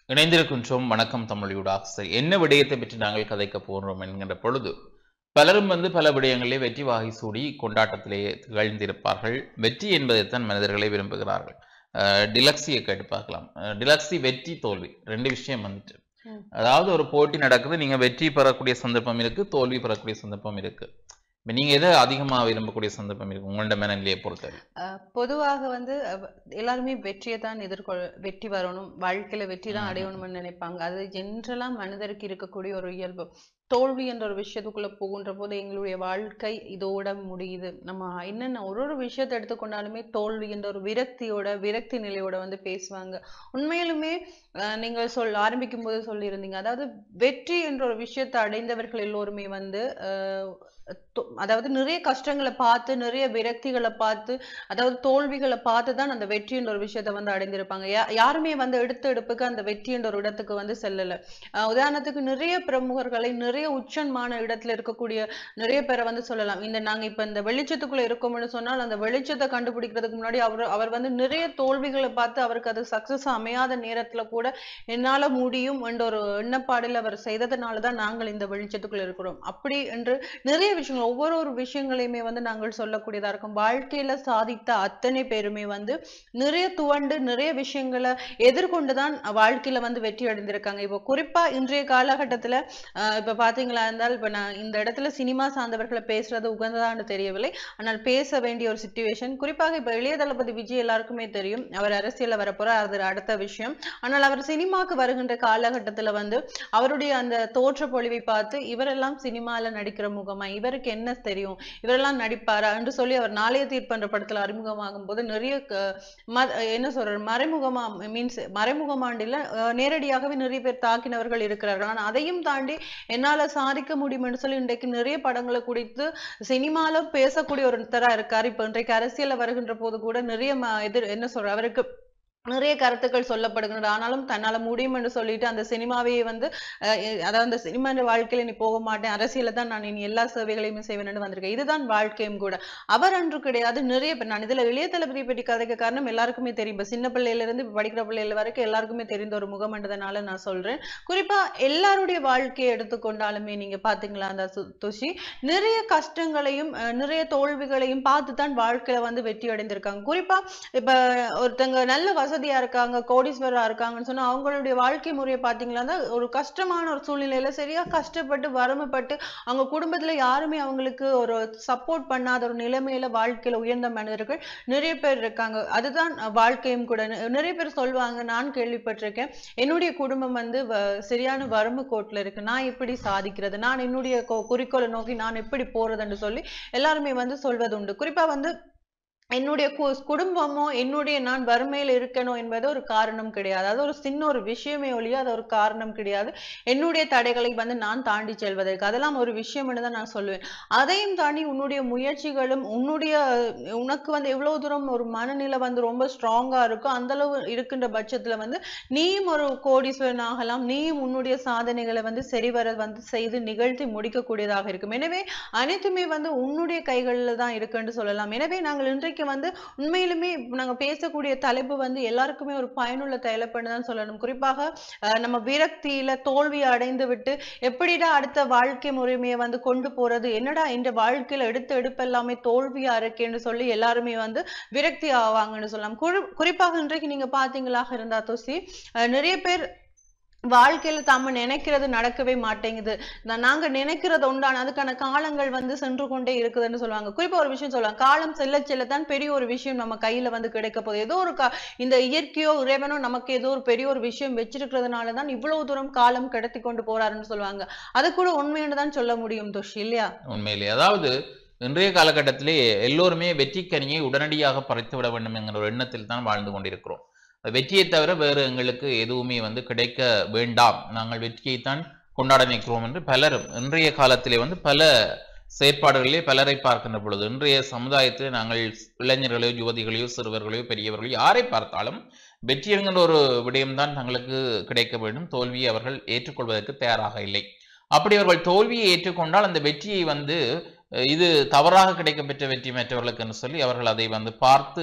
இணைந்திருக்கின்றோம் வணக்கம் தமிழ் சரி என்ன விடயத்தை பற்றி நாங்கள் கதைக்க போகிறோம் என்கின்ற பொழுது பலரும் வந்து பல விடயங்களிலே வெற்றி வாகை சூடி கொண்டாட்டத்திலே திகழ்ந்திருப்பார்கள் வெற்றி என்பதைத்தான் மனிதர்களை விரும்புகிறார்கள் அஹ் டிலக்ஸியை கேட்டு பார்க்கலாம் அஹ் டிலக்ஸி வெற்றி தோல்வி ரெண்டு விஷயம் வந்துட்டு ம். அதாவது ஒரு போட்டி நடக்குது நீங்க வெற்றி பெறக்கூடிய சந்தர்ப்பம் இருக்கு தோல்வி பெறக்கூடிய சந்தர்ப்பம் இருக்கு இப்ப நீங்க எதை அதிகமா விரும்பக்கூடிய சந்தர்ப்பம் இருக்கு உங்களோட மனநிலையை பொறுத்தவரை அஹ் பொதுவாக வந்து அஹ், எல்லாருமே வெற்றியை தான் எதிர்கொள் வெற்றி வரணும் வாழ்க்கையில வெற்றி தான் ம். அடையணும்னு நினைப்பாங்க அது ஜென்ரலா மனிதருக்கு இருக்கக்கூடிய ஒரு இயல்பு தோல்வி என்ற ஒரு விஷயத்துக்குள்ள போகின்ற போது எங்களுடைய வாழ்க்கை இதோட முடியுது நம்ம என்னென்ன ஒரு ஒரு விஷயத்தை எடுத்துக்கொண்டாலுமே தோல்வி என்ற ஒரு விரக்தியோட விரக்தி நிலையோட வந்து பேசுவாங்க உண்மையிலுமே அஹ், நீங்க சொல் ஆரம்பிக்கும் போது சொல்லியிருந்தீங்க அதாவது வெற்றி என்ற ஒரு விஷயத்தை அடைந்தவர்கள் எல்லோருமே வந்து அஹ், தொ- அதாவது நிறைய கஷ்டங்களை பார்த்து நிறைய விரக்திகளை பார்த்து அதாவது தோல்விகளை பார்த்து தான் அந்த வெற்றி என்ற ஒரு விஷயத்தை வந்து அடைந்திருப்பாங்க யா- யாருமே வந்து எடுத்த எடுப்புக்கு அந்த வெற்றி என்ற ஒரு இடத்துக்கு வந்து செல்லல அஹ் உதாரணத்துக்கு நிறைய பிரமுகர்களை நிறைய உச்சமான இடத்துல இருக்கக்கூடிய நிறைய பேரை வந்து சொல்லலாம் இந்த நாங்க இப்ப இந்த வெளிச்சத்துக்குள்ள இருக்கோம்னு சொன்னால் அந்த வெளிச்சத்தை கண்டுபிடிக்கிறதுக்கு முன்னாடி அவர் அவர் வந்து நிறைய தோல்விகளை பார்த்து அவருக்கு அது சக்சஸ் அமையாத நேரத்துல கூட என்னால முடியும் என்ற ஒரு எண்ணப்பாடில் அவர் செய்ததுனால தான் நாங்கள் இந்த வெளிச்சத்துக்குள்ள இருக்கிறோம் அப்படி என்று நிறைய விஷயங்கள் ஒவ்வொரு ஒரு விஷயங்களையுமே வந்து நாங்கள் சொல்லக்கூடியதா இருக்கும் வாழ்க்கையில சாதித்த அத்தனை பேருமே வந்து நிறைய துவண்டு நிறைய விஷயங்களை எதிர்கொண்டுதான் வாழ்க்கையில வந்து வெற்றி அடைந்திருக்காங்க இப்போ குறிப்பா இன்றைய காலகட்டத்துல ஆஹ் இப்ப பாத்தீங்களா இருந்தால் இப்ப நான் இந்த இடத்துல சினிமா சார்ந்தவர்களை பேசுறது உகந்ததான்னு தெரியவில்லை ஆனால் பேச வேண்டிய ஒரு சுச்சுவேஷன் குறிப்பாக இப்ப இளைய தளபதி விஜய் எல்லாருக்குமே தெரியும் அவர் அரசியல்ல வரப்போற அது அடுத்த விஷயம் ஆனால் அவர் சினிமாக்கு வருகின்ற காலகட்டத்துல வந்து அவருடைய அந்த தோற்ற பொழிவை பார்த்து இவரெல்லாம் சினிமால நடிக்கிற முகமா இவருக்கு என்ன தெரியும் இவரெல்லாம் நடிப்பாரா என்று சொல்லி அவர் நாளைய தீர்ப்பன்ற படத்துல அறிமுகமாகும் போது நிறைய க- ம- என்ன சொல்ற மறைமுகமா மீன்ஸ் மறைமுகமாண்டில அஹ், நேரடியாகவே நிறைய பேர் தாக்கினவர்கள் இருக்கிறார்கள் ஆனா அதையும் தாண்டி என்னால சாதிக்க முடியும் என்று சொல்லி இன்றைக்கு நிறைய படங்களை குறித்து சினிமால பேசக்கூடிய ஒருத்தரா இருக்காரு இப்ப இன்றைக்கு அரசியல்ல வருகின்ற போது கூட நிறைய ம- எதிர் என்ன சொல்ற அவருக்கு நிறைய கருத்துக்கள் சொல்லப்படுகின்றன ஆனாலும் தன்னால முடியும் என்று சொல்லிட்டு அந்த சினிமாவையே வந்து அஹ், எ- அதாவது அந்த சினிமா வாழ்க்கையில நீ போக மாட்டேன் அரசியல தான் நான் இனி எல்லா சேவைகளையுமே செய்வேன் வந்திருக்கேன் இதுதான் வாழ்க்கையும் கூட அவர் அன்று கிடையாது நிறைய பேர் நான் இதுல இளைய தளபதியை பற்றி கதைக்க காரணம் எல்லாருக்குமே தெரியும் இப்ப சின்ன பிள்ளையில இருந்து இப்ப படிக்கிற பிள்ளைகள் வரைக்கும் எல்லாருக்குமே தெரிந்த ஒரு முகம் என்றதுனால நான் சொல்றேன் குறிப்பா எல்லாருடைய வாழ்க்கையை எடுத்துக்கொண்டாலுமே நீங்க பாத்தீங்களா அந்த சு- துஷி நிறைய கஷ்டங்களையும் அஹ், நிறைய தோல்விகளையும் பார்த்து தான் வாழ்க்கையில வந்து வெற்றி அடைந்திருக்காங்க குறிப்பா இப்ப ஒருத்தங்க நல்ல வசதியா இருக்காங்க கோடீஸ்வரரா இருக்காங்கன்னு சொன்னா அவங்களுடைய வாழ்க்கை முறையை பாத்தீங்கன்னா ஒரு கஷ்டமான ஒரு சூழ்நிலையில சரியா கஷ்டப்பட்டு வறுமைப்பட்டு அவங்க குடும்பத்துல யாருமே அவங்களுக்கு ஒரு சப்போர்ட் பண்ணாத ஒரு நிலைமையில வாழ்க்கையில உயர்ந்த மனிதர்கள் நிறைய பேர் இருக்காங்க அதுதான் வாழ்க்கையும் கூட நி- நிறைய பேர் சொல்லுவாங்க நான் கேள்விப்பட்டிருக்கேன் என்னுடைய குடும்பம் வந்து வ- சரியான வறுமை கோட்டுல இருக்கு நான் எப்படி சாதிக்கிறது நான் என்னுடைய கொ- குறிக்கோளை நோக்கி நான் எப்படி போறதுன்னு சொல்லி எல்லாருமே வந்து சொல்வது உண்டு குறிப்பா வந்து என்னுடைய கு- குடும்பமோ என்னுடைய நான் வறுமையில இருக்கணும் என்பது ஒரு காரணம் கிடையாது அது ஒரு சின்ன ஒரு விஷயமே ஒழிய அது ஒரு காரணம் கிடையாது என்னுடைய தடைகளை வந்து நான் தாண்டி செல்வதற்கு அதெல்லாம் ஒரு விஷயம் தான் நான் சொல்லுவேன் அதையும் தாண்டி உன்னுடைய முயற்சிகளும் உன்னுடைய உனக்கு வந்து எவ்வளவு தூரம் ஒரு மனநிலை வந்து ரொம்ப ஸ்ட்ராங்கா இருக்கோ அந்த அளவு இருக்கின்ற பட்சத்துல வந்து நீயும் ஒரு கோடீஸ்வரன் ஆகலாம் நீயும் உன்னுடைய சாதனைகளை வந்து சரிவர வந்து செய்து நிகழ்த்தி முடிக்கக்கூடியதாக இருக்கும் எனவே அனைத்துமே வந்து உன்னுடைய கைகளில் தான் இருக்குன்னு சொல்லலாம் எனவே நாங்கள் இன்றைக்கு வந்து உண்மையிலுமே இப்ப நாங்க பேசக்கூடிய தலைப்பு வந்து எல்லாருக்குமே ஒரு பயனுள்ள தலைப்புன்னு தான் சொல்லணும் குறிப்பாக அஹ், நம்ம விரக்தியில தோல்வி அடைந்து விட்டு எப்படிடா அடுத்த வாழ்க்கை முறைமையை வந்து கொண்டு போறது என்னடா இந்த வாழ்க்கையில எடுத்த எடுப்பு எல்லாமே தோல்வியா இருக்கேன்னு சொல்லி எல்லாருமே வந்து விரக்தி ஆவாங்கன்னு சொல்லலாம் குறி- குறிப்பாக இன்றைக்கு நீங்க பாத்தீங்களாக இருந்தா தோசி அஹ், நிறைய பேர் வாழ்க்கையில தாம நினைக்கிறது நடக்கவே மாட்டேங்குது நா- நாங்க நினைக்கிறது உண்டான அதுக்கான காலங்கள் வந்து சென்று கொண்டே இருக்குதுன்னு சொல்லுவாங்க குறிப்பா ஒரு விஷயம் சொல்லுவாங்க காலம் செல்ல செல்லத்தான் பெரிய ஒரு விஷயம் நம்ம கையில வந்து கிடைக்க போகுது ஏதோ ஒரு கா இந்த இயற்கையோ இறைவனோ நமக்கு ஏதோ ஒரு பெரிய ஒரு விஷயம் வச்சிருக்கிறதுனால தான் இவ்வளவு தூரம் காலம் கடத்தி கொண்டு போறாருன்னு சொல்லுவாங்க அது கூட உண்மைன்னு தான் சொல்ல முடியும் துஷி இல்லையா உண்மையிலே அதாவது இன்றைய காலகட்டத்திலே எல்லோருமே வெற்றிக்கனியை உடனடியாக பறித்து விட வேண்டும் என்கிற ஒரு எண்ணத்தில் தான் வாழ்ந்து கொண்டிருக்கிறோம் வெற்றியை தவிர வேறு எங்களுக்கு எதுவுமே வந்து கிடைக்க வேண்டாம் நாங்கள் வெற்றியைத்தான் கொண்டாட நிற்கிறோம் என்று பலரும் இன்றைய காலத்திலே வந்து பல செயற்பாடுகளிலே பலரை பார்க்கின்ற பொழுது இன்றைய சமுதாயத்தில் நாங்கள் இளைஞர்களையோ யுவதிகளையோ சிறுவர்களையோ பெரியவர்களையோ யாரை பார்த்தாலும் வெற்றி என்கின்ற ஒரு விடயம்தான் தங்களுக்கு கிடைக்க வேண்டும் தோல்வியை அவர்கள் ஏற்றுக்கொள்வதற்கு தயாராக இல்லை அப்படி அவர்கள் தோல்வியை ஏற்றுக்கொண்டால் அந்த வெற்றியை வந்து அஹ், இது தவறாக கிடைக்கப்பெற்ற வெற்றி மற்றவர்களுக்கு என்று சொல்லி அவர்கள் அதை வந்து பார்த்து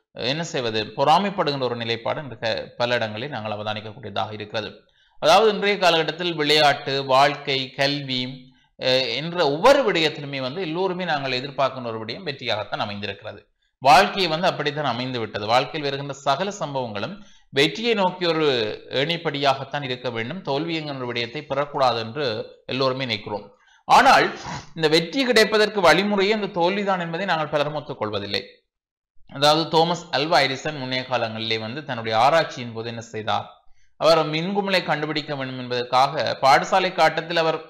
என்ன செய்வது பொறாமைப்படுகின்ற ஒரு நிலைப்பாடு இன்று க- பல இடங்களில் நாங்கள் அவதானிக்கக்கூடியதாக இருக்கிறது அதாவது இன்றைய காலகட்டத்தில் விளையாட்டு வாழ்க்கை கல்வி அஹ், என்ற ஒவ்வொரு விடயத்திலுமே வந்து எல்லோருமே நாங்கள் எதிர்பார்க்கின்ற ஒரு விடயம் வெற்றியாகத்தான் அமைந்திருக்கிறது வாழ்க்கை வந்து அப்படித்தான் அமைந்து விட்டது வாழ்க்கையில் வருகின்ற சகல சம்பவங்களும் வெற்றியை நோக்கி ஒரு ஏணிப்படியாகத்தான் இருக்க வேண்டும் தோல்வி என்கின்ற விடயத்தை பெறக்கூடாது என்று எல்லோருமே நினைக்கிறோம் ஆனால் இந்த வெற்றி கிடைப்பதற்கு வழிமுறையே இந்த தோல்விதான் என்பதை நாங்கள் பலரும் ஒத்துக்கொள்வதில்லை அதாவது தோமஸ் அல்வா எடிசன் முன்னைய காலங்களிலே வந்து தன்னுடைய ஆராய்ச்சியின் போது என்ன செய்தார் அவர் மின்குமலை கண்டுபிடிக்க வேண்டும் என்பதற்காக பாடசாலை காட்டத்தில் அவர்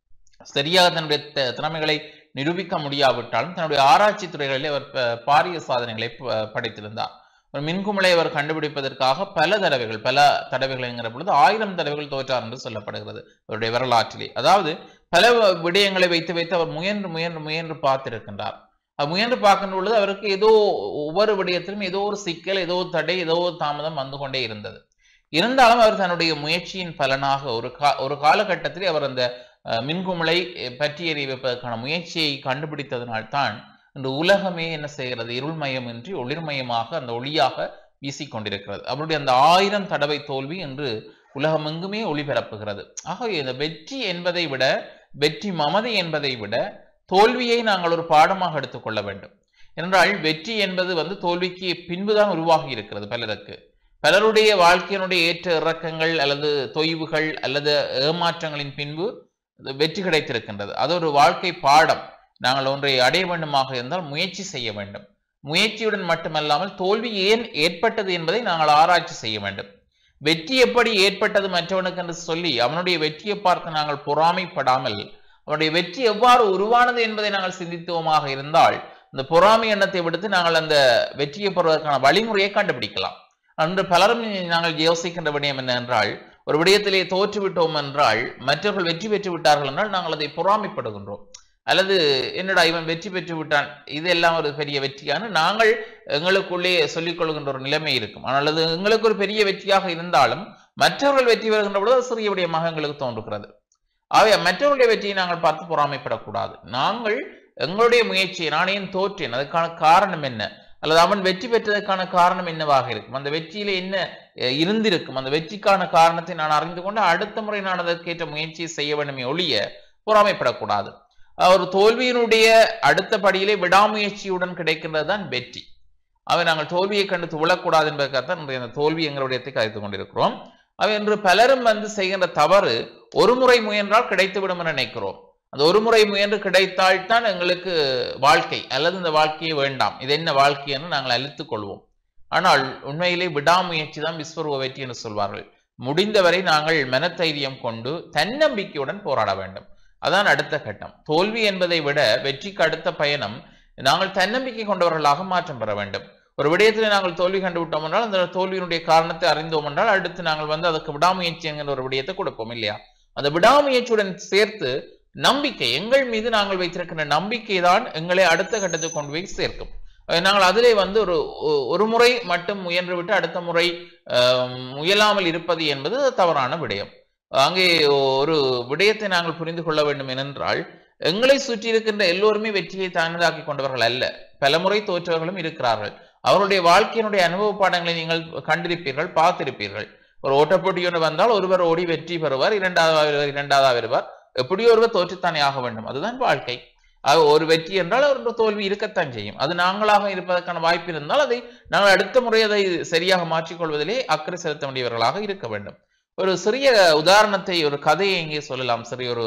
சரியாக தன்னுடைய த- திறமைகளை நிரூபிக்க முடியாவிட்டாலும் தன்னுடைய ஆராய்ச்சி துறைகளிலே அவர் ப- பாரிய சாதனைகளை ப- படைத்திருந்தார் ஒரு மின்குமலை அவர் கண்டுபிடிப்பதற்காக பல தடவைகள் பல தடவைகள் என்கிற பொழுது ஆயிரம் தடவைகள் தோற்றார் என்று சொல்லப்படுகிறது அவருடைய வரலாற்றிலே அதாவது பல வ- விடயங்களை வைத்து வைத்து அவர் முயன்று முயன்று முயன்று பார்த்திருக்கின்றார் அது முயன்று பார்க்கின்ற பொழுது அவருக்கு ஏதோ ஒவ்வொரு விடயத்திலும் ஏதோ ஒரு சிக்கல் ஏதோ ஒரு தடை ஏதோ ஒரு தாமதம் வந்து கொண்டே இருந்தது இருந்தாலும் அவர் தன்னுடைய முயற்சியின் பலனாக ஒரு கா ஒரு காலகட்டத்தில் அவர் அந்த அஹ், மின்குமலை அஹ், பற்றி எறிவிப்பதற்கான முயற்சியை கண்டுபிடித்ததனால்தான் இந்த உலகமே என்ன செய்கிறது இருள்மயமின்றி ஒளிர்மயமாக அந்த ஒளியாக வீசிக்கொண்டிருக்கிறது அவருடைய அந்த ஆயிரம் தடவை தோல்வி என்று உலகமெங்குமே ஒளிபரப்புகிறது ஆகவே இந்த வெற்றி என்பதை விட வெற்றி மமதை என்பதை விட தோல்வியை நாங்கள் ஒரு பாடமாக எடுத்துக்கொள்ள வேண்டும் என்றால் வெற்றி என்பது வந்து தோல்விக்கு பின்புதான் உருவாகி இருக்கிறது பலருக்கு பலருடைய வாழ்க்கையினுடைய ஏற்ற இறக்கங்கள் அல்லது தொய்வுகள் அல்லது ஏமாற்றங்களின் பின்பு வெற்றி கிடைத்திருக்கின்றது அது ஒரு வாழ்க்கை பாடம் நாங்கள் ஒன்றை அடைய வேண்டுமாக இருந்தால் முயற்சி செய்ய வேண்டும் முயற்சியுடன் மட்டுமல்லாமல் தோல்வி ஏன் ஏற்பட்டது என்பதை நாங்கள் ஆராய்ச்சி செய்ய வேண்டும் வெற்றி எப்படி ஏற்பட்டது மற்றவனுக்கு என்று சொல்லி அவனுடைய வெற்றியை பார்த்து நாங்கள் பொறாமைப்படாமல் அவனுடைய வெற்றி எவ்வாறு உருவானது என்பதை நாங்கள் சிந்தித்தோமாக இருந்தால் இந்த பொறாமை எண்ணத்தை விடுத்து நாங்கள் அந்த வெற்றியை பெறுவதற்கான வழிமுறையை கண்டுபிடிக்கலாம் அன்று பலரும் நாங்கள் யோசிக்கின்ற விடயம் என்ன என்றால் ஒரு விடயத்திலே தோற்று விட்டோம் என்றால் மற்றவர்கள் வெற்றி பெற்று விட்டார்கள் என்றால் நாங்கள் அதை பொறாமைப்படுகின்றோம் அல்லது என்னடா இவன் வெற்றி பெற்று விட்டான் இதெல்லாம் ஒரு பெரிய வெற்றியான நாங்கள் எங்களுக்குள்ளே சொல்லிக் கொள்கின்ற ஒரு நிலைமை இருக்கும் ஆனால் அது எங்களுக்கு ஒரு பெரிய வெற்றியாக இருந்தாலும் மற்றவர்கள் வெற்றி பெறுகின்ற பொழுது அது சிறிய விடயமாக எங்களுக்கு தோன்றுகிறது ஆகவே மற்றவர்களுடைய வெற்றியை நாங்கள் பார்த்து பொறாமைப்படக்கூடாது நாங்கள் எங்களுடைய முயற்சியை நான் ஏன் தோற்றேன் அதுக்கான காரணம் என்ன அல்லது அவன் வெற்றி பெற்றதற்கான காரணம் என்னவாக இருக்கும் அந்த வெற்றியில என்ன அஹ், இருந்திருக்கும் அந்த வெற்றிக்கான காரணத்தை நான் அறிந்து கொண்டு அடுத்த முறை நான் அதற்கேற்ற முயற்சியை செய்ய வேண்டுமே ஒழிய பொறாமைப்படக்கூடாது அஹ், ஒரு தோல்வியினுடைய அடுத்த படியிலே விடாமுயற்சியுடன் கிடைக்கின்றது தான் வெற்றி அவை நாங்கள் தோல்வியை கண்டு துவளக்கூடாது என்பதற்காகத்தான் இன்றைய அந்த தோல்வி எங்களுடைய கருத்து கொண்டிருக்கிறோம் அவை இன்று பலரும் வந்து செய்கின்ற தவறு ஒரு முறை முயன்றால் கிடைத்துவிடும் என நினைக்கிறோம் அந்த ஒரு முறை முயன்று கிடைத்தால்தான் எங்களுக்கு வாழ்க்கை அல்லது இந்த வாழ்க்கையே வேண்டாம் இது என்ன வாழ்க்கை என்று நாங்கள் அழித்துக் கொள்வோம் ஆனால் உண்மையிலே விடாமுயற்சி தான் விஸ்வரூப வெற்றி என்று சொல்வார்கள் முடிந்தவரை நாங்கள் மனத்தைரியம் கொண்டு தன்னம்பிக்கையுடன் போராட வேண்டும் அதான் அடுத்த கட்டம் தோல்வி என்பதை விட வெற்றிக்கு அடுத்த பயணம் நாங்கள் தன்னம்பிக்கை கொண்டவர்களாக மாற்றம் பெற வேண்டும் ஒரு விடயத்தில் நாங்கள் தோல்வி கண்டு விட்டோம் என்றால் அந்த தோல்வியினுடைய காரணத்தை அறிந்தோம் என்றால் அடுத்து நாங்கள் வந்து அதுக்கு விடாமுயற்சி என்கிற ஒரு விடயத்தை கொடுப்போம் இல்லையா அந்த விடாமுயற்சியுடன் சேர்த்து நம்பிக்கை எங்கள் மீது நாங்கள் வைத்திருக்கின்ற நம்பிக்கை தான் எங்களை அடுத்த கட்டத்துக்கு கொண்டு போய் சேர்க்கும் அஹ் நாங்கள் அதிலே வந்து ஒரு ஒ- ஒரு முறை மட்டும் முயன்று விட்டு அடுத்த முறை ஆஹ், முயலாமல் இருப்பது என்பது தவறான விடயம் அங்கே ஒரு விடயத்தை நாங்கள் புரிந்து கொள்ள வேண்டும் ஏனென்றால் எங்களை சுற்றி இருக்கின்ற எல்லோருமே வெற்றியை தானதாக்கி கொண்டவர்கள் அல்ல பலமுறை தோற்றவர்களும் இருக்கிறார்கள் அவருடைய வாழ்க்கையினுடைய அனுபவ பாடங்களை நீங்கள் கண்டிருப்பீர்கள் பார்த்திருப்பீர்கள் ஒரு ஓட்டப்போட்டி ஒன்று வந்தால் ஒருவர் ஓடி வெற்றி பெறுவார் இரண்டாவது வருவார் இரண்டாவதாக வருவார் எப்படியோ ஒருவர் தோற்றுத்தானே ஆக வேண்டும் அதுதான் வாழ்க்கை ஆக ஒரு வெற்றி என்றால் ஒரு தோல்வி இருக்கத்தான் செய்யும் அது நாங்களாக இருப்பதற்கான வாய்ப்பு இருந்தால் அதை நாங்கள் அடுத்த முறை அதை சரியாக மாற்றிக்கொள்வதிலே அக்கறை செலுத்த வேண்டியவர்களாக இருக்க வேண்டும் ஒரு சிறிய உதாரணத்தை ஒரு கதையை இங்கே சொல்லலாம் சிறிய ஒரு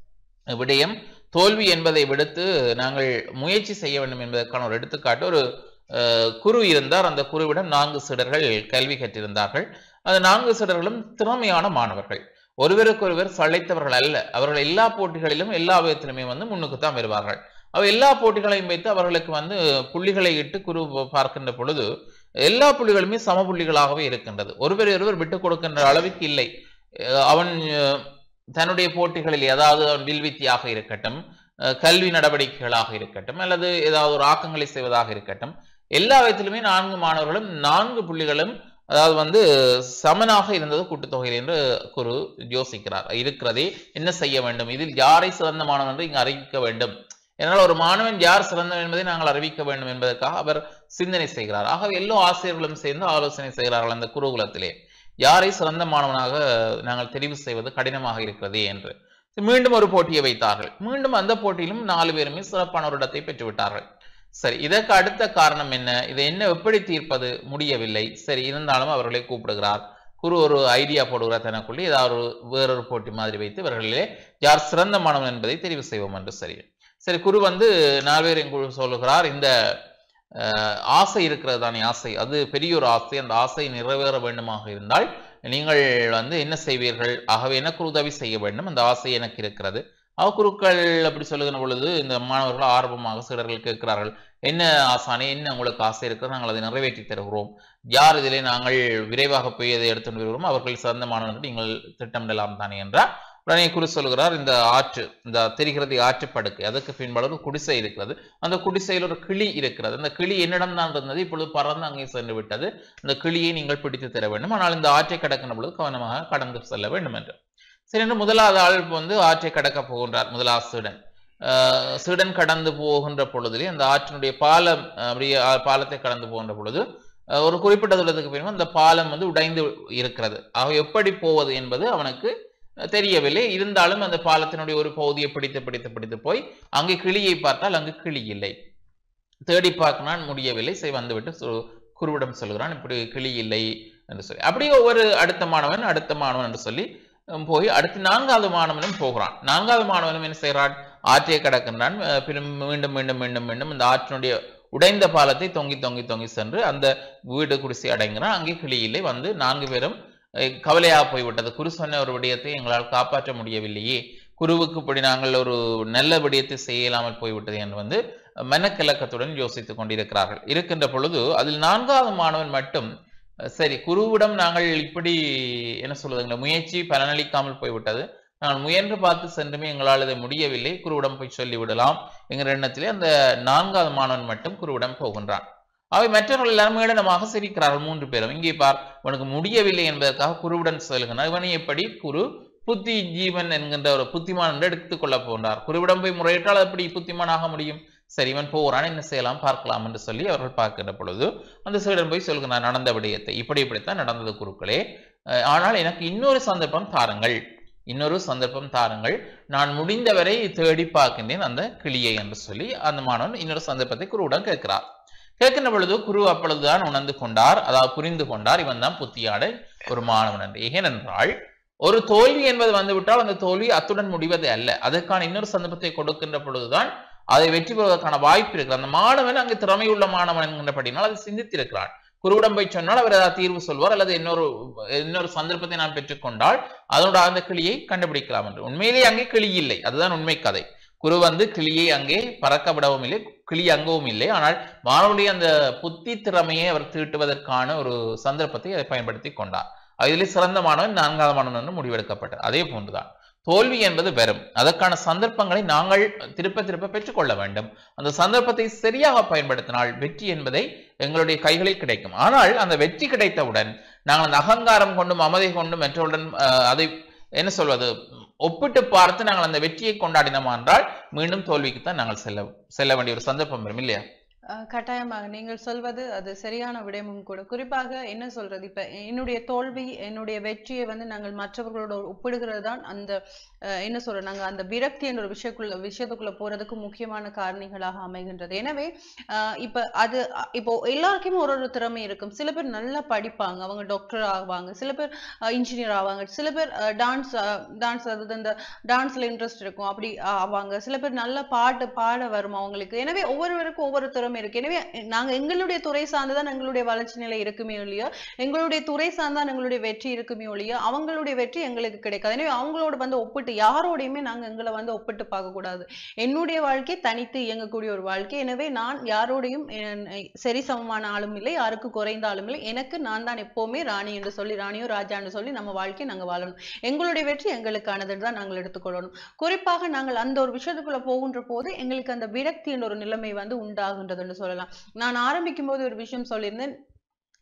விடயம் தோல்வி என்பதை விடுத்து நாங்கள் முயற்சி செய்ய வேண்டும் என்பதற்கான ஒரு எடுத்துக்காட்டு ஒரு அஹ், குரு இருந்தார் அந்த குருவிடம் நான்கு சீடர்கள் கல்வி கற்றிருந்தார்கள் அந்த நான்கு சீடர்களும் திறமையான மாணவர்கள் ஒருவருக்கொருவர் சளைத்தவர்கள் அல்ல அவர்கள் எல்லா போட்டிகளிலும் எல்லா விதத்திலுமே வந்து முன்னுக்கு தான் வருவார்கள் அவ எல்லா போட்டிகளையும் வைத்து அவர்களுக்கு வந்து புள்ளிகளை இட்டு குரு பார்க்கின்ற பொழுது எல்லா புள்ளிகளுமே சம புள்ளிகளாகவே இருக்கின்றது ஒருவர் ஒருவர் விட்டுக் கொடுக்கின்ற அளவுக்கு இல்லை அஹ் அவன் அஹ், தன்னுடைய போட்டிகளில் ஏதாவது அவன் வில்வித்தியாக இருக்கட்டும் அஹ், கல்வி நடவடிக்கைகளாக இருக்கட்டும் அல்லது ஏதாவது ஒரு ஆக்கங்களை செய்வதாக இருக்கட்டும் எல்லா விதத்திலுமே நான்கு மாணவர்களும் நான்கு புள்ளிகளும் அதாவது வந்து சமனாக இருந்தது கூட்டுத்தொகையில் என்று குரு யோசிக்கிறார் இருக்கிறதே என்ன செய்ய வேண்டும் இதில் யாரை சிறந்த மாணவன் என்று இங்கு அறிவிக்க வேண்டும் இதனால் ஒரு மாணவன் யார் சிறந்தவன் என்பதை நாங்கள் அறிவிக்க வேண்டும் என்பதற்காக அவர் சிந்தனை செய்கிறார் ஆகவே எல்லா ஆசிரியர்களும் சேர்ந்து ஆலோசனை செய்கிறார்கள் அந்த குருகுலத்திலே யாரை சிறந்த மாணவனாக நாங்கள் தெரிவு செய்வது கடினமாக இருக்கிறதே என்று மீண்டும் ஒரு போட்டியை வைத்தார்கள் மீண்டும் அந்த போட்டியிலும் நாலு பேருமே சிறப்பான ஒரு இடத்தை பெற்றுவிட்டார்கள் சரி இதற்கு அடுத்த காரணம் என்ன இதை என்ன எப்படி தீர்ப்பது முடியவில்லை சரி இருந்தாலும் அவர்களை கூப்பிடுகிறார் குரு ஒரு ஐடியா போடுகிறார் தனக்குள்ளே ஏதாவது ஒரு வேறொரு போட்டி மாதிரி வைத்து இவர்களிலே யார் சிறந்த மாணவன் என்பதை தெரிவு செய்வோம் என்று சரி சரி குரு வந்து நாலு பேர் குழு சொல்லுகிறார் இந்த அஹ், ஆசை இருக்கிறது தானே ஆசை அது பெரிய ஒரு ஆசை அந்த ஆசை நிறைவேற வேண்டுமாக இருந்தால் நீங்கள் வந்து என்ன செய்வீர்கள் ஆகவே எனக்கு ஒரு உதவி செய்ய வேண்டும் அந்த ஆசை எனக்கு இருக்கிறது அவ குருக்கள் அப்படி சொல்லுகிற பொழுது இந்த மாணவர்கள் ஆர்வமாக சிலர்கள் கேட்கிறார்கள் என்ன ஆசானே என்ன உங்களுக்கு ஆசை இருக்கிறது நாங்கள் அதை நிறைவேற்றி தருகிறோம் யார் இதிலே நாங்கள் விரைவாக போய் அதை எடுத்துட்டு வருகிறோம் அவர்கள் சிறந்த மாணவர்கள் நீங்கள் திட்டமிடலாம் தானே என்றார் உடனே குரு சொல்கிறார் இந்த ஆற்று இந்த தெரிகிறது ஆற்று படுக்கை அதற்கு பின்பாடு ஒரு குடிசை இருக்கிறது அந்த குடிசையில் ஒரு கிளி இருக்கிறது அந்த கிளி என்னிடம் தான் இருந்தது இப்பொழுது பறந்து அங்கே சென்று விட்டது அந்த கிளியை நீங்கள் பிடித்து தர வேண்டும் ஆனால் இந்த ஆற்றை கடக்கின்ற பொழுது கவனமாக கடந்து செல்ல வேண்டும் என்று சரி என்று முதலாவது ஆள் வந்து ஆற்றை கடக்க போகின்றார் முதலாவது சீடன் ஆஹ் சீடன் கடந்து போகின்ற பொழுதிலே அந்த ஆற்றினுடைய பாலம் அஹ் அப்படியே ஆ- பாலத்தை கடந்து போகின்ற பொழுது அஹ் ஒரு குறிப்பிட்ட தூரத்துக்கு பிறகு அந்த பாலம் வந்து உடைந்து இருக்கிறது ஆக எப்படி போவது என்பது அவனுக்கு தெரியவில்லை இருந்தாலும் அந்த பாலத்தினுடைய ஒரு பகுதியை பிடித்து பிடித்து பிடித்து போய் அங்கே கிளியை பார்த்தால் அங்கு கிளி இல்லை தேடி பார்க்கிறான் முடியவில்லை சரி வந்துவிட்டு சு- குருவிடம் சொல்கிறான் இப்படி கிளி இல்லை என்று சொல்லி அப்படியே ஒவ்வொரு அடுத்த மாணவன் அடுத்த மாணவன் என்று சொல்லி உம், போய் அடுத்து நான்காவது மாணவனும் போகிறான் நான்காவது மாணவனும் என்ன செய்கிறான் ஆற்றை கடக்கின்றான் அஹ், பின்னும் மீண்டும் மீண்டும் மீண்டும் மீண்டும் இந்த ஆற்றினுடைய உடைந்த பாலத்தை தொங்கி தொங்கி தொங்கி சென்று அந்த வீடு குடிசை அடைங்கிறான் அங்கே கிளி இல்லை வந்து நான்கு பேரும் அஹ், கவலையாக போய்விட்டது குரு சொன்ன ஒரு விடயத்தை எங்களால் காப்பாற்ற முடியவில்லையே குருவுக்கு இப்படி நாங்கள் ஒரு நல்ல விடயத்தை செய்யலாமல் போய்விட்டது என்று வந்து மனக்கிழக்கத்துடன் யோசித்துக் கொண்டிருக்கிறார்கள் இருக்கின்ற பொழுது அதில் நான்காவது மாணவன் மட்டும் அஹ், சரி குருவிடம் நாங்கள் இப்படி என்ன சொல்வதுங்க முயற்சி பலனளிக்காமல் போய்விட்டது நாங்கள் முயன்று பார்த்து சென்றுமே எங்களால் இதை முடியவில்லை குருவிடம் போய் சொல்லிவிடலாம் என்கிற எண்ணத்திலே அந்த நான்காவது மாணவன் மட்டும் குருவிடம் போகின்றான் அவை மற்றவர்கள் எல்லாரும் ஏளனமாக சிரிக்கிறார்கள் மூன்று பேரும் இங்கே பார் உனக்கு முடியவில்லை என்பதற்காக குருவுடன் சொல்லுகிறார் இவனை எப்படி குரு புத்தி ஜீவன் என்கின்ற ஒரு புத்திமான் என்று எடுத்துக் கொள்ளப் போன்றார் குருவிடம் போய் முறையிட்டால் அது எப்படி புத்திமானாக முடியும் சரி இவன் போகிறான் என்ன செய்யலாம் பார்க்கலாம் என்று சொல்லி அவர்கள் பார்க்கின்ற பொழுது அந்த சீடன் போய் சொல்கிறார் நடந்த விடயத்தை இப்படி இப்படித்தான் நடந்தது குருக்களே அஹ் ஆனால் எனக்கு இன்னொரு சந்தர்ப்பம் தாருங்கள் இன்னொரு சந்தர்ப்பம் தாருங்கள் நான் முடிந்தவரை தேடி பார்க்கின்றேன் அந்த கிளியை என்று சொல்லி அந்த மாணவன் இன்னொரு சந்தர்ப்பத்தை குருவுடன் கேட்கிறார் கேட்கின்ற பொழுது குரு அப்பொழுதுதான் உணர்ந்து கொண்டார் அதாவது புரிந்து கொண்டார் இவன் தான் புத்தியாட ஒரு மாணவன் என்று ஏனென்றால் ஒரு தோல்வி என்பது வந்துவிட்டால் அந்த தோல்வி அத்துடன் முடிவது அல்ல அதற்கான இன்னொரு சந்தர்ப்பத்தை கொடுக்கின்ற பொழுதுதான் அதை வெற்றி பெறுவதற்கான வாய்ப்பு இருக்கு அந்த மாணவன் அங்கு திறமையுள்ள மாணவன் என்கின்றபடினால் அதை சிந்தித்திருக்கிறான் குருவிடம் போய் சொன்னால் அவர் ஏதாவது தீர்வு சொல்வார் அல்லது இன்னொரு இன்னொரு சந்தர்ப்பத்தை நான் பெற்றுக்கொண்டால் அதனோட அந்த கிளியை கண்டுபிடிக்கலாம் என்று உண்மையிலேயே அங்கே கிளி இல்லை அதுதான் உண்மை கதை குரு வந்து கிளியை அங்கே பறக்க விடவும் இல்லை கிளி அங்கவும் இல்லை ஆனால் மாணவனுடைய அந்த புத்தி திறமையை அவர் தீட்டுவதற்கான ஒரு சந்தர்ப்பத்தை அதை பயன்படுத்தி கொண்டார் அதிலே சிறந்த மாணவன் நான்காவது மாணவன் என்று முடிவெடுக்கப்பட்டது அதே போன்றுதான் தோல்வி என்பது வெறும் அதற்கான சந்தர்ப்பங்களை நாங்கள் திருப்ப திருப்ப பெற்றுக்கொள்ள வேண்டும் அந்த சந்தர்ப்பத்தை சரியாக பயன்படுத்தினால் வெற்றி என்பதை எங்களுடைய கைகளில் கிடைக்கும் ஆனால் அந்த வெற்றி கிடைத்தவுடன் நாங்கள் அந்த அகங்காரம் கொண்டும் மமதை கொண்டும் மற்றவுடன் அஹ், அதை என்ன சொல்வது ஒப்பிட்டு பார்த்து நாங்கள் அந்த வெற்றியை கொண்டாடினோம் என்றால் மீண்டும் தோல்விக்குத்தான் நாங்கள் செல்ல செல்ல வேண்டிய ஒரு சந்தர்ப்பம் வரும் இல்லையா அஹ் கட்டாயமாக நீங்கள் சொல்வது அது சரியான விடயமும் கூட குறிப்பாக என்ன சொல்றது இப்ப என்னுடைய தோல்வி என்னுடைய வெற்றியை வந்து நாங்கள் மற்றவர்களோட ஒப்பிடுகிறது தான் அந்த அஹ், என்ன சொல்ற நாங்க அந்த விரக்தி என்ற ஒரு விஷயக்குள்ள விஷயத்துக்குள்ள போறதுக்கு முக்கியமான காரணிகளாக அமைகின்றது எனவே அஹ், இப்ப அது அ- இப்போ எல்லாருக்குமே ஒரு ஒரு திறமை இருக்கும் சில பேர் நல்லா படிப்பாங்க அவங்க டாக்டர் ஆவாங்க சில பேர் இன்ஜினியர் ஆவாங்க சில பேர் டான்ஸ் டான்ஸ் அதாவது இந்த டான்ஸ்ல இன்ட்ரெஸ்ட் இருக்கும் அப்படி ஆவாங்க சில பேர் நல்ல பாட்டு பாட வரும் அவங்களுக்கு எனவே ஒவ்வொருவருக்கும் ஒவ்வொரு திறமை இருக்கு எனவே நாங்க எங்களுடைய துறை சார்ந்துதான் எங்களுடைய வளர்ச்சி நிலை இருக்குமே ஒழிய எங்களுடைய துறை சார்ந்தான் எங்களுடைய வெற்றி இருக்குமே ஒழிய அவங்களுடைய வெற்றி எங்களுக்கு கிடைக்காது எனவே அவங்களோட வந்து ஒப்பிட்டு யாரோடையுமே நாங்க எங்களை வந்து ஒப்பிட்டு பார்க்க கூடாது என்னுடைய வாழ்க்கை தனித்து இயங்கக்கூடிய ஒரு வாழ்க்கை எனவே நான் யாரோடையும் என்- சரி சமமான ஆளும் இல்லை யாருக்கு குறைந்த ஆளும் இல்லை எனக்கு நான் தான் எப்பவுமே ராணி என்று சொல்லி ராணியோ ராஜான்னு சொல்லி நம்ம வாழ்க்கையை நாங்க வாழணும் எங்களுடைய வெற்றி எங்களுக்கானதுன்னு தான் நாங்கள் எடுத்துக்கொள்ளணும் குறிப்பாக நாங்கள் அந்த ஒரு விஷயத்துக்குள்ள போகின்ற போது எங்களுக்கு அந்த விரக்தி என்ற ஒரு நிலைமை வந்து உண்டாகின்றதுன்னு சொல்லலாம் நான் ஆரம்பிக்கும் போது ஒரு விஷயம் சொல்லியிருந்தேன்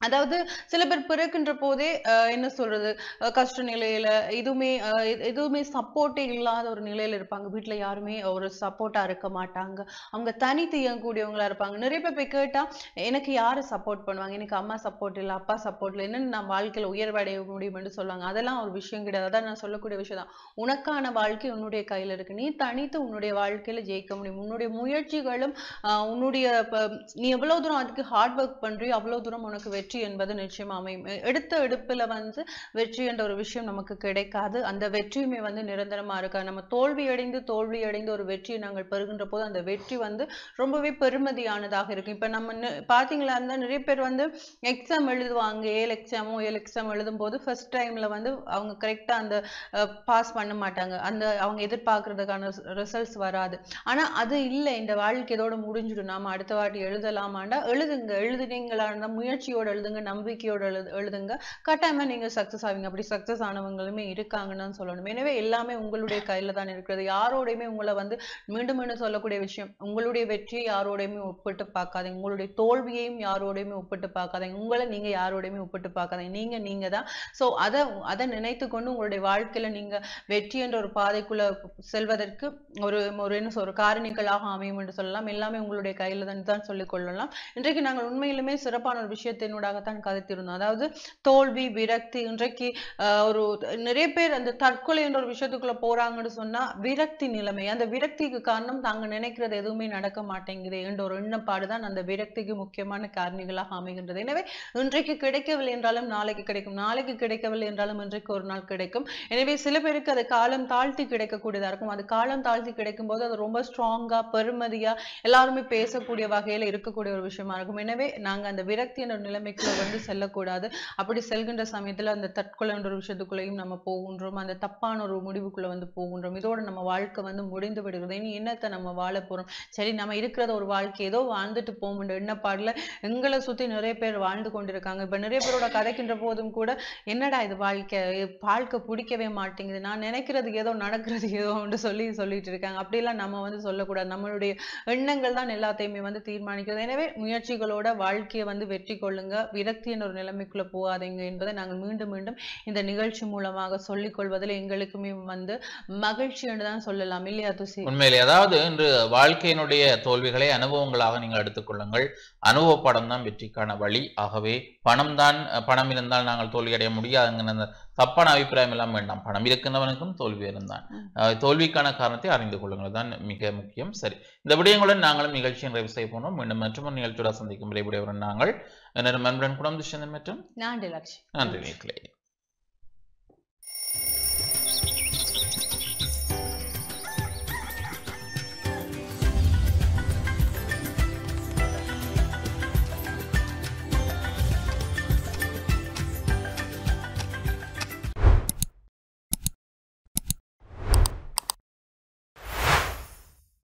அதாவது சில பேர் பிறக்கின்ற போதே அஹ், என்ன சொல்றது அஹ், கஷ்ட நிலையில எதுவுமே அஹ், எது- எதுவுமே சப்போர்ட்டே இல்லாத ஒரு நிலையில இருப்பாங்க வீட்ல யாருமே ஒரு சப்போர்ட்டா இருக்க மாட்டாங்க அவங்க தனித்து இயங்கக்கூடியவங்களா இருப்பாங்க நிறைய பேர் போய் கேட்டா எனக்கு யாரு சப்போர்ட் பண்ணுவாங்க எனக்கு அம்மா சப்போர்ட் இல்ல அப்பா சப்போர்ட் இல்ல என்னன்னு நான் வாழ்க்கையில உயர்வடைய முடியும்னு சொல்லுவாங்க அதெல்லாம் ஒரு விஷயம் கிடையாது அதான் நான் சொல்லக்கூடிய விஷயம் தான் உனக்கான வாழ்க்கை உன்னுடைய கையில இருக்கு நீ தனித்து உன்னுடைய வாழ்க்கையில ஜெயிக்க முடியும் உன்னுடைய முயற்சிகளும் ஆஹ் உன்னுடைய ப- நீ எவ்வளவு தூரம் அதுக்கு ஹார்ட் ஒர்க் பண்றியோ அவ்வளவு தூரம் உனக்கு வெற்றி என்பது நிச்சயமா அமையும் எ- எடுத்த எடுப்புல வந்து வெற்றி என்ற ஒரு விஷயம் நமக்கு கிடைக்காது அந்த வெற்றியுமே வந்து நிரந்தரமா இருக்காது நம்ம தோல்வி அடைந்து தோல்வி அடைந்து ஒரு வெற்றியை நாங்கள் பெறுகின்ற போது அந்த வெற்றி வந்து ரொம்பவே பெருமதியானதாக இருக்கும் இப்ப நம்ம நி- பாத்தீங்களா இருந்தா நிறைய பேர் வந்து எக்ஸாம் எழுதுவாங்க ஏழு எக்ஸாமோ ஏழு எக்ஸாம் எழுதும் போது ஃபர்ஸ்ட் டைம்ல வந்து அவங்க கரெக்டா அந்த பாஸ் பண்ண மாட்டாங்க அந்த அவங்க எதிர்பார்க்கறதுக்கான ரிசல்ட்ஸ் வராது ஆனா அது இல்லை இந்த வாழ்க்கை இதோட முடிஞ்சிடும் நாம அடுத்த வாட்டி எழுதலாமாண்டா எழுதுங்க எழுதுனீங்களா இருந்தா முயற்சியோட எழுதுங்க நம்பிக்கையோட எழுது எழுதுங்க கட்டாயமா நீங்க சக்சஸ் ஆவீங்க அப்படி சக்சஸ் ஆனவங்களுமே இருக்காங்கன்னு தான் சொல்லணும் எனவே எல்லாமே உங்களுடைய கையில தான் இருக்கிறது யாரோடையுமே உங்களை வந்து மீண்டும் மீண்டும் சொல்லக்கூடிய விஷயம் உங்களுடைய வெற்றியை யாரோடையுமே ஒப்பிட்டு பார்க்காதீங்க உங்களுடைய தோல்வியையும் யாரோடையுமே ஒப்பிட்டு பார்க்காதீங்க உங்களை நீங்க யாரோடையுமே ஒப்பிட்டு பார்க்காதீங்க நீங்க நீங்க தான் ஸோ அதை அதை நினைத்து கொண்டு உங்களுடைய வாழ்க்கையில நீங்க வெற்றி என்ற ஒரு பாதைக்குள்ள செல்வதற்கு ஒரு ஒரு என்ன சொல்ற காரணிகளாக அமையும் என்று சொல்லலாம் எல்லாமே உங்களுடைய கையில தான் தான் சொல்லிக் கொள்ளலாம் இன்றைக்கு நாங்கள் உண்மையிலுமே சிறப்பான ஒரு விஷயத்தினூடாகத்தான் கதைத்திருந்தோம் அதாவது தோல்வி விரக்தி இன்றைக்கு ஆஹ், ஒரு நிறைய பேர் அந்த தற்கொலை என்ற ஒரு விஷயத்துக்குள்ள போறாங்கன்னு சொன்னா விரக்தி நிலைமை அந்த விரக்திக்கு காரணம் தாங்க நினைக்கிறது எதுவுமே நடக்க மாட்டேங்குது என்ற ஒரு எண்ணப்பாடு தான் அந்த விரக்திக்கு முக்கியமான காரணிகளாக அமைகின்றது எனவே இன்றைக்கு கிடைக்கவில்லை என்றாலும் நாளைக்கு கிடைக்கும் நாளைக்கு கிடைக்கவில்லை என்றாலும் இன்றைக்கு ஒரு நாள் கிடைக்கும் எனவே சில பேருக்கு அது காலம் தாழ்த்தி கிடைக்கக்கூடியதா இருக்கும் அது காலம் தாழ்த்தி கிடைக்கும் போது அது ரொம்ப ஸ்ட்ராங்கா பெருமதியா எல்லாருமே பேசக்கூடிய வகையில இருக்கக்கூடிய ஒரு விஷயமா இருக்கும் எனவே நாங்க அந்த விரக்தி என்ற நிலைமைக்குள்ள வந்து செல்லக்கூடாது அப்படி செல்கின்ற சமயத்துல அந்த தற்கொலை என்ற ஒரு விஷயத்துக்குள்ளேயும் நம்ம போகின்றோம் அந்த தப்பான ஒரு முடிவுக்குள்ள வந்து போகின்றோம் இதோட நம்ம வாழ்க்கை வந்து முடிந்து விடுகிறது இனி என்னத்தை நம்ம வாழ போறோம் சரி நம்ம இருக்கிறத ஒரு வாழ்க்கை ஏதோ வாழ்ந்துட்டு போகும்ன்ற எண்ணப்பாடுல எங்களை சுத்தி நிறைய பேர் வாழ்ந்து கொண்டிருக்காங்க இப்ப நிறைய பேரோட கதைக்கின்ற போதும் கூட என்னடா இது வாழ்க்கை இது வாழ்க்கை பிடிக்கவே மாட்டேங்குது நான் நினைக்கிறது ஏதோ நடக்கிறது ஏதோன்னு சொல்லி சொல்லிட்டு இருக்காங்க அப்படியெல்லாம் நம்ம வந்து சொல்லக்கூடாது நம்மளுடைய எண்ணங்கள் தான் எல்லாத்தையுமே வந்து தீர்மானிக்கிறது எனவே முயற்சிகளோட வாழ்க்கையை வந்து வெற்றி கொள்ளுங்க விரக்தி என்ற ஒரு நிலைமைக்குள்ள போகாதீங்க என்பதை நாங்கள் மீண்டும் மீண்டும் இந்த நிகழ்ச்சி மூலமாக சொல்லிக் கொள்வதில் எங்களுக்குமே வந்து மகிழ்ச்சி என்று தான் சொல்லலாம் இல்லையா துசி உண்மையிலே அதாவது இன்று வாழ்க்கையினுடைய தோல்விகளை அனுபவங்களாக நீங்கள் எடுத்துக்கொள்ளுங்கள் அனுபவ படம் தான் வெற்றிக்கான வழி ஆகவே பணம் தான் பணம் இருந்தால் நாங்கள் தோல்வி அடைய முடியாதுங்கிற அந்த தப்பான அபிப்பிராயம் எல்லாம் வேண்டாம் பணம் இருக்கின்றவனுக்கும் தோல்வி இருந்தான் ம். அஹ் தோல்விக்கான காரணத்தை அறிந்து கொள்ளுங்கள் தான் மிக முக்கியம் சரி இந்த விடயங்களுடன் நாங்களும் நிகழ்ச்சியை நிறைவு செய்ய போனோம் மீண்டும் மற்றொரு நிகழ்ச்சியோட சந்திக்கும் விரைவுடையவரும் நாங்கள் என்னிடம் அன்புடன் குடம் துஷ்யந்தன் மற்றும் நான் டிலக்ஷ் நன்றி நேர்களே